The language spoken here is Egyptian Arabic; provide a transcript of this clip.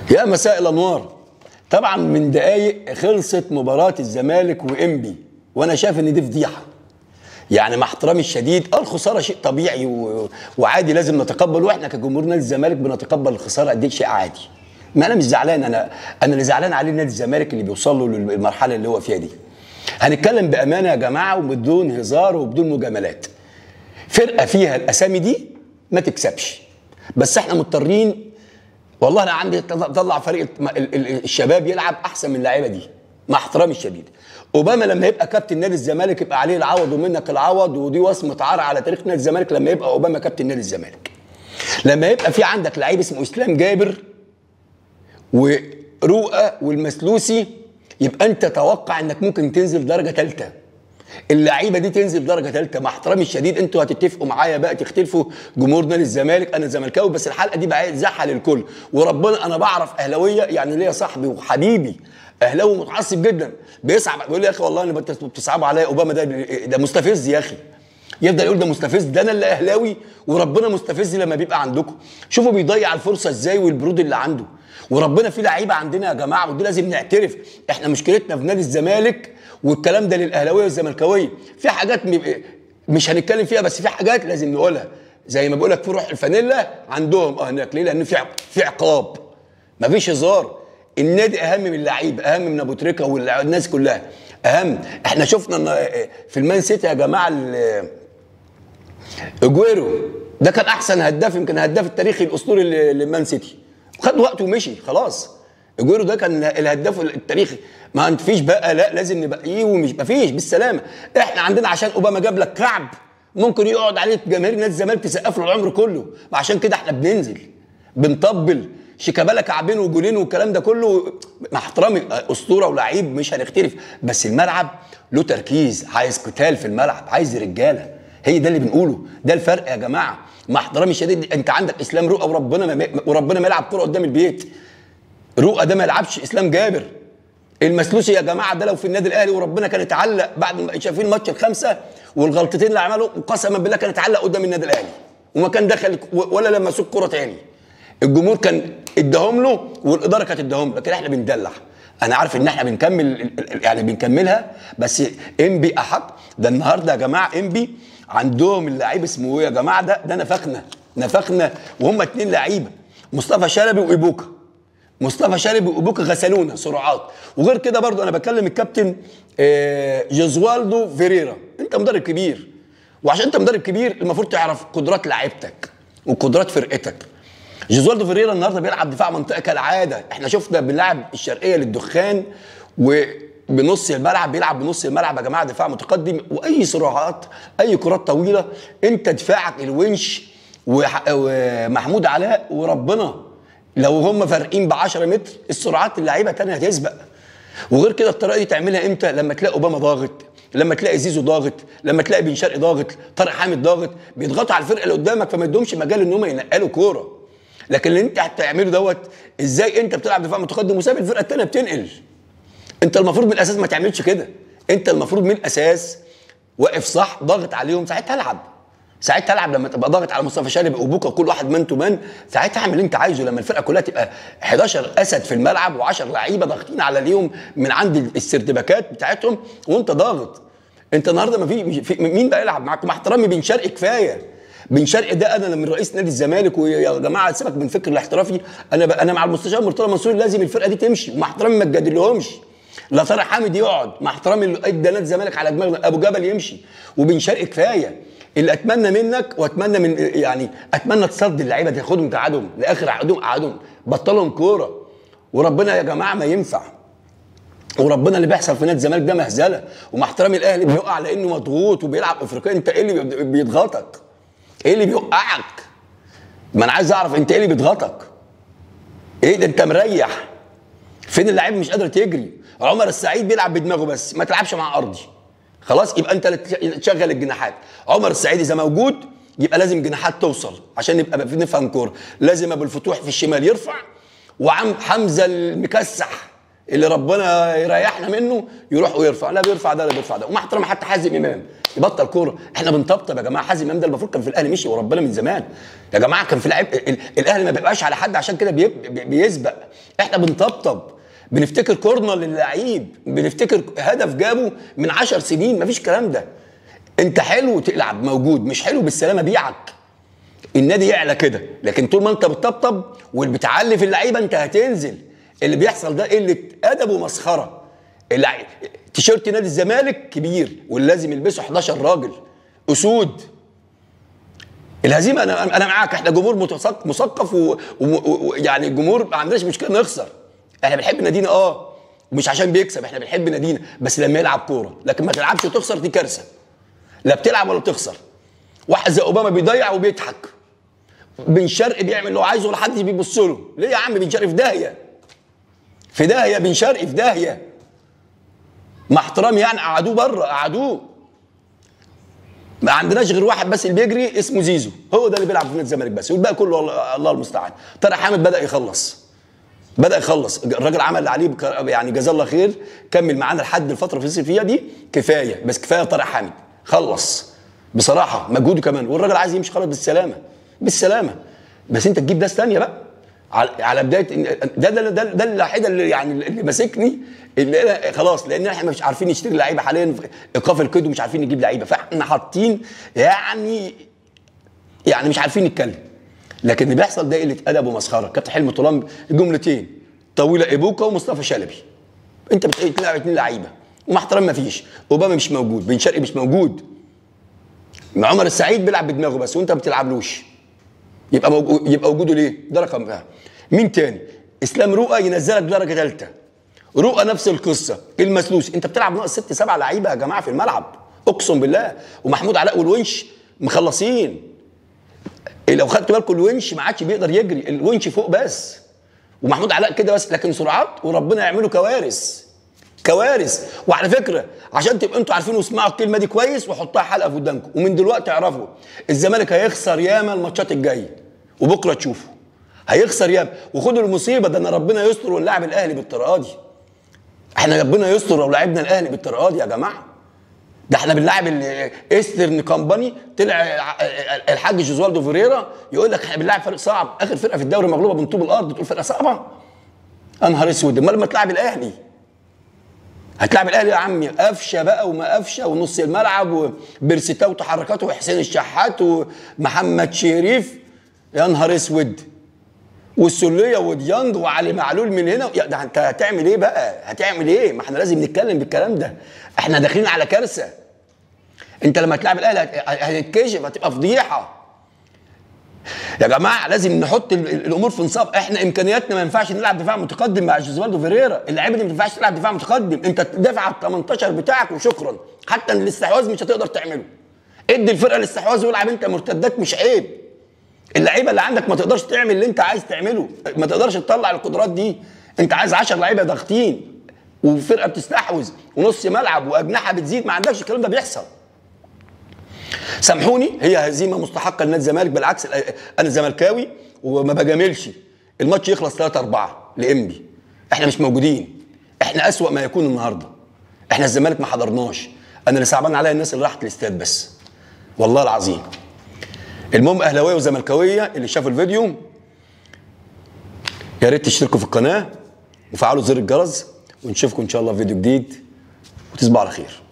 يا مساء الانوار طبعا من دقايق خلصت مباراه الزمالك وانبي وانا شايف ان دي فضيحه يعني مع احترامي الشديد اه الخساره شيء طبيعي و... وعادي لازم نتقبل واحنا كجمهور نادي الزمالك بنتقبل الخساره قد ايه شيء عادي ما انا مش زعلان انا انا اللي زعلان عليه نادي الزمالك اللي بيوصل له للمرحله اللي هو فيها دي هنتكلم بامانه يا جماعه وبدون هزار وبدون مجاملات فرقه فيها الاسامي دي ما تكسبش بس احنا مضطرين والله انا عندي طلع فريق ال- ال- الشباب يلعب احسن من اللعيبه دي مع احترامي الشديد اوباما لما يبقى كابتن نادي الزمالك يبقى عليه العوض ومنك العوض ودي وصمه عار على تاريخ نادي الزمالك لما يبقى اوباما كابتن نادي الزمالك لما يبقى في عندك لعيب اسمه اسلام جابر ورؤى والمسلوسي يبقى انت توقع انك ممكن تنزل درجه ثالثه اللعيبه دي تنزل درجه ثالثه مع احترامي الشديد انتوا هتتفقوا معايا بقى تختلفوا جمهور نادي الزمالك انا زملكاوي بس الحلقه دي بقى زحل الكل وربنا انا بعرف اهلاويه يعني ليا صاحبي وحبيبي اهلاوي متعصب جدا بيصعب بيقول لي يا اخي والله انا بت- بتصعبوا عليا اوباما ده ده مستفز يا اخي يفضل يقول ده مستفز ده انا اللي اهلاوي وربنا مستفز لما بيبقى عندكم شوفوا بيضيع الفرصه ازاي والبرود اللي عنده وربنا في لعيبه عندنا يا جماعه ودي لازم نعترف احنا مشكلتنا في نادي الزمالك والكلام ده للاهلاويه والزملكاويه في حاجات م- مش هنتكلم فيها بس في حاجات لازم نقولها زي ما بقول لك في روح الفانيلا عندهم اه هناك ليه لان في ع- في عقاب مفيش هزار النادي اهم من اللعيب اهم من ابو تريكه والناس كلها اهم احنا شفنا ان في المان سيتي يا جماعه ال- اجويرو ده كان احسن هداف يمكن هداف التاريخي الاسطوري ل- لمان سيتي خد وقته ومشي خلاص اجويرو ده كان الهداف التاريخي ما انت فيش بقى لا لازم نبقيه ومش ما فيش بالسلامه احنا عندنا عشان اوباما جاب لك كعب ممكن يقعد عليه جماهير نادي الزمالك تسقف له العمر كله عشان كده احنا بننزل بنطبل شيكابالا كعبين وجولين والكلام ده كله مع احترامي اسطوره ولعيب مش هنختلف بس الملعب له تركيز عايز قتال في الملعب عايز رجاله هي ده اللي بنقوله ده الفرق يا جماعه مع احترامي الشديد انت عندك اسلام رؤى وربنا ما وربنا ما يلعب كره قدام البيت رؤى ده ما يلعبش اسلام جابر المسلوسي يا جماعه ده لو في النادي الاهلي وربنا كان اتعلق بعد ما شايفين ماتش الخمسه والغلطتين اللي عملوا وقسما بالله كان اتعلق قدام النادي الاهلي وما كان دخل ولا لما سوق كره تاني الجمهور كان اداهم له والاداره كانت اداهم له لكن احنا بندلع انا عارف ان احنا بنكمل يعني بنكملها بس انبي احق ده النهارده يا جماعه انبي عندهم اللعيب اسمه ايه يا جماعه ده ده نفخنا نفخنا وهم اتنين لعيبه مصطفى شلبي وايبوكا مصطفى شلبي وايبوكا غسلونا سرعات وغير كده برضو انا بكلم الكابتن آه، جوزوالدو فيريرا انت مدرب كبير وعشان انت مدرب كبير المفروض تعرف قدرات لعيبتك وقدرات فرقتك جوزوالدو فيريرا النهارده بيلعب دفاع منطقه كالعاده احنا شفنا بنلعب الشرقيه للدخان وبنص الملعب بيلعب بنص الملعب يا جماعه دفاع متقدم واي صراعات اي كرات طويله انت دفاعك الونش وح- ومحمود علاء وربنا لو هم فارقين ب 10 متر السرعات اللعيبه تانية هتسبق وغير كده الطريقه دي تعملها امتى لما تلاقي اوباما ضاغط لما تلاقي زيزو ضاغط لما تلاقي بن شرقي ضاغط طارق حامد ضاغط بيضغطوا على الفرقه اللي قدامك فما يدهمش مجال ان هم ينقلوا كوره لكن اللي انت هتعمله دوت ازاي انت بتلعب دفاع متقدم وساب الفرقه الثانيه بتنقل انت المفروض من الاساس ما تعملش كده انت المفروض من الاساس واقف صح ضاغط عليهم ساعتها العب ساعتها العب لما تبقى ضاغط على مصطفى شلبي وبوكا كل واحد مان تو مان ساعتها اعمل اللي انت عايزه لما الفرقه كلها تبقى 11 اسد في الملعب و10 لعيبه ضاغطين على اليوم من عند السردباكات بتاعتهم وانت ضاغط انت النهارده ما في مش- في- مين بقى يلعب معاك مع احترامي بن شرقي كفايه بن شرقي ده انا من رئيس نادي الزمالك ويا جماعه سيبك من فكر الاحترافي انا ب... انا مع المستشار مرتضى منصور لازم الفرقه دي تمشي ومع احترامي ما تجادلهمش لا طارق حامد يقعد مع احترامي اللي ادى نادي الزمالك على دماغنا ابو جبل يمشي وبن شرقي كفايه اللي اتمنى منك واتمنى من يعني اتمنى تصدي اللعيبه تاخدهم تقعدهم لاخر عقدهم قعدهم بطلهم كوره وربنا يا جماعه ما ينفع وربنا اللي بيحصل في نادي الزمالك ده مهزله ومع احترامي الاهلي بيقع لانه مضغوط وبيلعب افريقيا انت ايه اللي بي- بيضغطك؟ ايه اللي بيوقعك؟ ما انا عايز اعرف انت ايه اللي بيضغطك؟ ايه ده انت مريح فين اللعيب مش قادر تجري عمر السعيد بيلعب بدماغه بس ما تلعبش مع ارضي خلاص يبقى انت اللي تش- تشغل الجناحات عمر السعيد اذا موجود يبقى لازم جناحات توصل عشان نبقى نفهم كوره لازم ابو الفتوح في الشمال يرفع وعم حمزه المكسح اللي ربنا يريحنا منه يروح ويرفع لا بيرفع ده لا بيرفع ده ومع احترام حتى حازم امام يبطل كوره احنا بنطبطب يا جماعه حازم امام ده المفروض كان في الاهلي مشي وربنا من زمان يا جماعه كان في لعيب ال- الاهلي ما بيبقاش على حد عشان كده بي- بي- بيسبق احنا بنطبطب بنفتكر كورنر للعيب بنفتكر هدف جابه من عشر سنين مفيش الكلام ده انت حلو تلعب موجود مش حلو بالسلامه بيعك النادي يعلى كده لكن طول ما انت بتطبطب واللي في اللعيبه انت هتنزل اللي بيحصل ده قله ادب ومسخره اللع- تيشيرت نادي الزمالك كبير واللي لازم يلبسه 11 راجل اسود الهزيمه انا انا معاك احنا جمهور متثق- مثقف و- و- ويعني الجمهور ما عندناش مشكله نخسر احنا بنحب نادينا اه ومش عشان بيكسب احنا بنحب نادينا بس لما يلعب كوره لكن ما تلعبش وتخسر دي كارثه لا بتلعب ولا بتخسر واحد زي اوباما بيضيع وبيضحك بن شرقي بيعمل اللي هو عايزه ولا حد بيبص له ليه يا عم بن شرقي في داهيه في داهيه بن شرقي في داهيه مع احترامي يعني قعدوه بره قعدوه ما عندناش غير واحد بس اللي بيجري اسمه زيزو هو ده اللي بيلعب في نادي الزمالك بس والباقي كله الله- الله المستعان طارق حامد بدا يخلص بدا يخلص الراجل عمل اللي عليه بك- يعني جزاه الله خير كمل معانا لحد الفتره اللي فيها دي كفايه بس كفايه طارق حامد خلص بصراحه مجهوده كمان والراجل عايز يمشي خلاص بالسلامه بالسلامه بس انت تجيب ناس ثانيه بقى على على بدايه إن- ده ده ده, ده الوحيده اللي يعني اللي ماسكني اللي أنا خلاص لان احنا مش عارفين نشتري لعيبه حاليا في ايقاف القيد ومش عارفين نجيب لعيبه فاحنا حاطين يعني يعني مش عارفين نتكلم لكن اللي بيحصل ده قله ادب ومسخره كابتن حلمي طولان جملتين طويله ابوكا ومصطفى شلبي انت بتلعب اتنين لعيبه ومع احترام ما فيش اوباما مش موجود بن شرقي مش موجود عمر السعيد بيلعب بدماغه بس وانت ما بتلعبلوش يبقى موجود يبقى وجوده ليه؟ ده رقم واحد. مين تاني؟ اسلام رؤى ينزلك درجه ثالثه. رؤى نفس القصه، المسلوس، انت بتلعب ناقص ست سبع لعيبه يا جماعه في الملعب، اقسم بالله، ومحمود علاء والونش مخلصين. لو خدت بالكم الونش ما عادش بيقدر يجري، الونش فوق بس. ومحمود علاء كده بس لكن سرعات وربنا يعملوا كوارث. كوارث وعلى فكره عشان تبقوا انتوا عارفين واسمعوا الكلمه دي كويس وحطها حلقه في ودانكم ومن دلوقتي اعرفوا الزمالك هيخسر ياما الماتشات الجايه وبكره تشوفوا هيخسر ياما وخدوا المصيبه ده ان ربنا يستر ونلعب الاهلي بالطريقه دي احنا ربنا يستر لو لعبنا الاهلي بالطريقه دي يا جماعه ده احنا بنلعب ال- ايسترن كومباني طلع الحاج جوزوالدو فيريرا يقول لك احنا بنلعب فريق صعب اخر فرقه في الدوري مغلوبه من طوب الارض تقول فرقه صعبه يا نهار اسود امال لما تلعب الاهلي هتلعب الاهلي يا عمي قفشه بقى وما قفشه ونص الملعب وبرسيتاو وتحركاته وحسين الشحات ومحمد شريف يا نهار اسود والسوليه وديانج وعلي معلول من هنا يا ده انت هتعمل ايه بقى؟ هتعمل ايه؟ ما احنا لازم نتكلم بالكلام ده احنا داخلين على كارثه انت لما تلعب الاهلي هت- هتتكشف هتبقى فضيحه يا جماعه لازم نحط ال- ال- الامور في نصاب احنا امكانياتنا ما ينفعش نلعب دفاع متقدم مع جوزوالدو فيريرا اللعيبه دي ما ينفعش تلعب دفاع متقدم انت تدافع على ال 18 بتاعك وشكرا حتى الاستحواذ مش هتقدر تعمله ادي الفرقه الاستحواذ والعب انت مرتدات مش عيب اللعيبه اللي عندك ما تقدرش تعمل اللي انت عايز تعمله ما تقدرش تطلع القدرات دي انت عايز 10 لعيبه ضاغطين وفرقه بتستحوذ ونص ملعب واجنحه بتزيد ما عندكش الكلام ده بيحصل سامحوني هي هزيمه مستحقه لنادي الزمالك بالعكس انا زملكاوي وما بجاملش الماتش يخلص 3 4 لانبي احنا مش موجودين احنا اسوا ما يكون النهارده احنا الزمالك ما حضرناش انا اللي صعبان عليا الناس اللي راحت الاستاد بس والله العظيم المهم اهلاويه وزملكاويه اللي شافوا الفيديو يا ريت تشتركوا في القناه وفعلوا زر الجرس ونشوفكم ان شاء الله في فيديو جديد وتصبحوا على خير